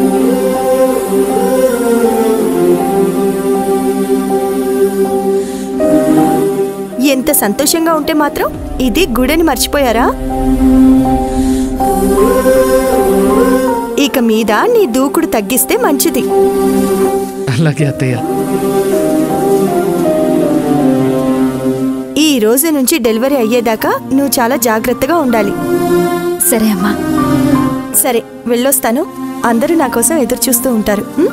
ఎంత సంతోషంగా ఉంటే మాత్రం ఇది గుడని మర్చిపోయారా ఇక మీద నీ దూకుడు తగ్గిస్తే మంచిది అలాగే అత్తయ్య ఈ రోజు నుంచి డెలివరీ అయ్యేదాకా నువ్వు చాలా జాగ్రత్తగా ఉండాలి సరే అమ్మా సరే వెళ్ళొస్తాను అందరూ నా కోసం ఎదురు చూస్తూ ఉంటారు ఉం?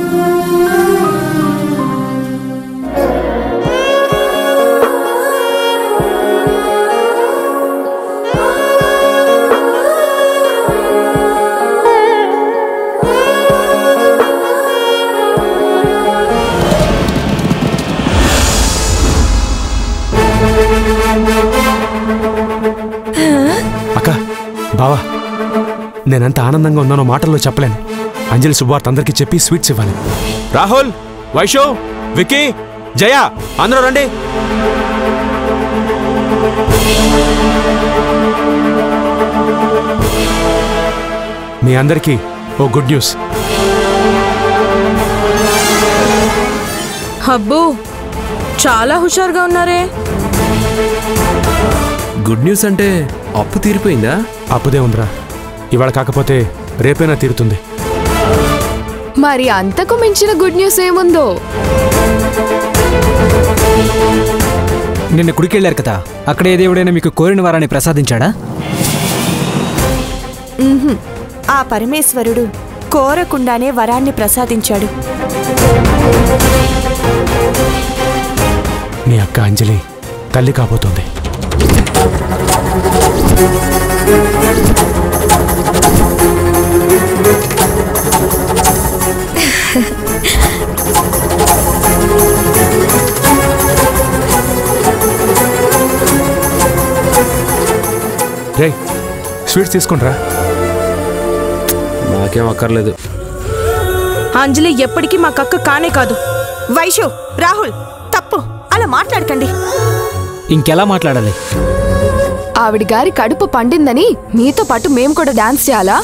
అక్క బావా నేనెంత ఆనందంగా ఉన్నానో మాటల్లో చెప్పలేను అంజలి శుభవార్త అందరికీ చెప్పి స్వీట్స్ ఇవ్వాలి రాహుల్ వైషు విక్కీ జయ అందరూ రండి మీ అందరికీ ఓ గుడ్ న్యూస్ అబ్బో చాలా హుషారుగా ఉన్నారే గుడ్ న్యూస్ అంటే అప్పు తీరిపోయిందా అప్పుదే ఉందిరా ఇవాళ కాకపోతే రేపైనా తీరుతుంది మరి అంతకు మించిన గుడ్ న్యూస్ ఏముందో నిన్న గుడికెళ్ళారు కదా అక్కడ ఏ దేవుడైనా మీకు కోరిన వారాన్ని ప్రసాదించాడా ఉహుం. ఆ పరమేశ్వరుడు కోరకుండానే వరాన్ని ప్రసాదించాడు నీ అక్క అంజలి తల్లి కాబోతోంది రే స్వీట్స్ తీసుకుంట్రా నాకేం అక్కర్లేదు అంజలి ఎప్పటికీ మా కక్క కానే కాదు వైషు రాహుల్ తప్పు అలా మాట్లాడకండి ఇంకెలా మాట్లాడాలి ఆవిడ గారి కడుపు పండిందని మీతో పాటు మేము కూడా డాన్స్ చేయాలా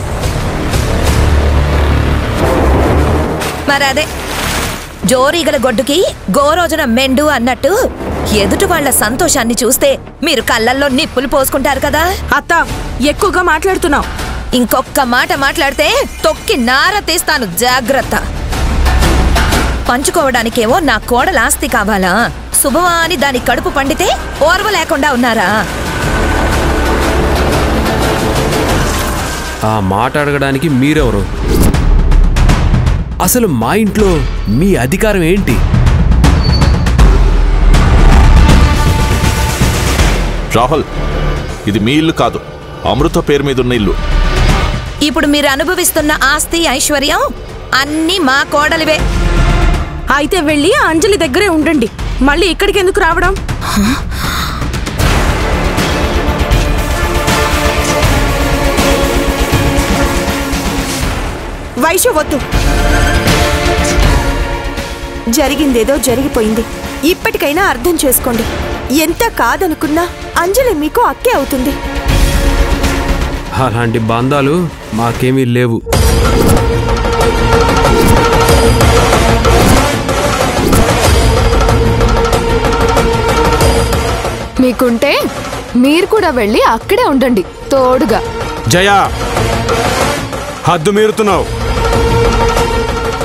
మరదే జోరీగల గొడ్డుకి గోరోజున మెండు అన్నట్టు ఎదుటి వాళ్ళ సంతోషాన్ని చూస్తే మీరు కళ్ళల్లో నిప్పులు పోసుకుంటారు కదా అత్త ఎక్కువగా మాట్లాడుతున్నావు ఇంకొక్క మాట మాట్లాడితే తొక్కి నార తీస్తాను జాగ్రత్త పంచుకోవడానికేమో నా కోడల ఆస్తి కావాలా శుభమా అని దాని కడుపు పండితే ఓర్వ లేకుండా ఉన్నారా ఆ మాట అడగడానికి మీరెవరు అసలు మా ఇంట్లో మీ అధికారం ఏంటి రాహుల్ ఇది మీ ఇల్లు కాదు అమృత పేరు మీద ఉన్న ఇల్లు ఇప్పుడు మీరు అనుభవిస్తున్న ఆస్తి ఐశ్వర్యం అన్నీ మా కోడలివే అయితే వెళ్ళి ఆ అంజలి దగ్గరే ఉండండి మళ్ళీ ఇక్కడికి ఎందుకు రావడం వైషు వద్దు జరిగిందేదో జరిగిపోయింది ఇప్పటికైనా అర్థం చేసుకోండి ఎంత కాదనుకున్నా అంజలి మీకు అక్కే అవుతుంది అలాంటి బంధాలు మాకేమీ లేవు మీకుంటే మీరు కూడా వెళ్ళి అక్కడే ఉండండి తోడుగా జయ హద్దు మీరుతున్నావు